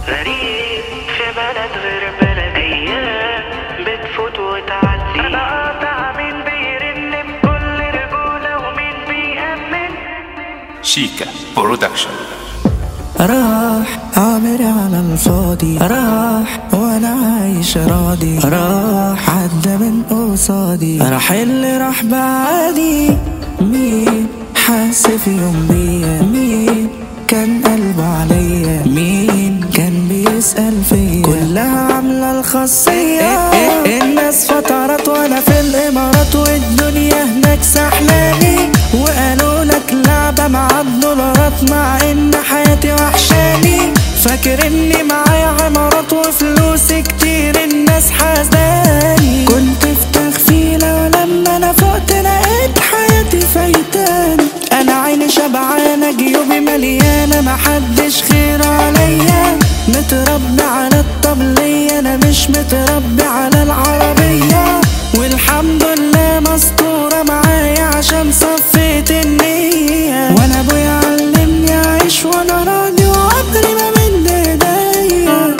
غريب في بلد غير بلد ايام بتفوت وتعدي انا قاطع مين بيرن بكل رجوله ومين بيأمن شيكا برودكشن راح عامر على الفاضي راح وانا عايش راضي راح عدى من قصادي راح اللي راح بعدي مين حس في يوم بيا مين كان قلبه عليا مين كان بيسأل فيا كلها عاملة الخاصية الناس فترات وانا في الامارات والدنيا هناك سحلاني وقالوا لك لعبة مع الدولارات مع ان حياتي وحشاني فاكر اني معايا عمارات وفلوس كتير الناس حزاني كنت في تغفيلة ولما انا فقت لقيت حياتي فايتاني انا عيني شبعانة جيوبي مليانة محدش خير عليا متربي على الطبلية انا مش متربي على العربية والحمد لله مستورة معايا عشان صفيت النية وانا ابويا علمني اعيش وانا راضي وعمري ما من ايديا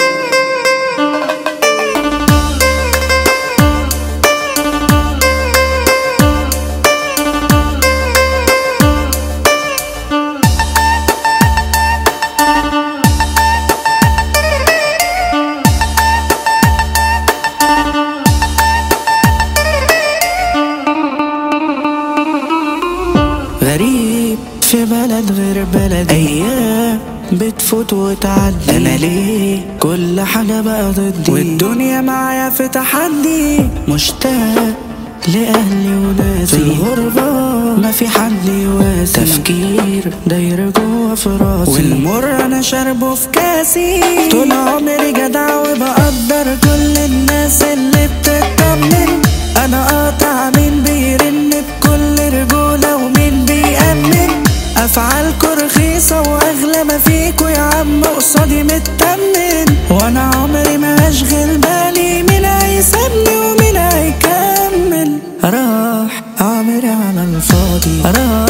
غريب في بلد غير بلد ايام بتفوت وتعدي انا ليه كل حاجة بقى ضدي والدنيا معايا في تحدي مشتاق لأهلي وناسي في الغربة ما في حد يواسي تفكير داير جوا في راسي والمر انا شاربه في كاسي طول عمري جدع وبقدر كل الناس اللي بتطمن انا قاطع مين بيرن بكل رجولة ومين بيأمن افعالكوا رخيصة واغلى ما فيكوا يا عم قصادي متمن وانا عمري ما هشغل بالي مين هيسيبني ومين هيكمل راح عامر على الفاضي راح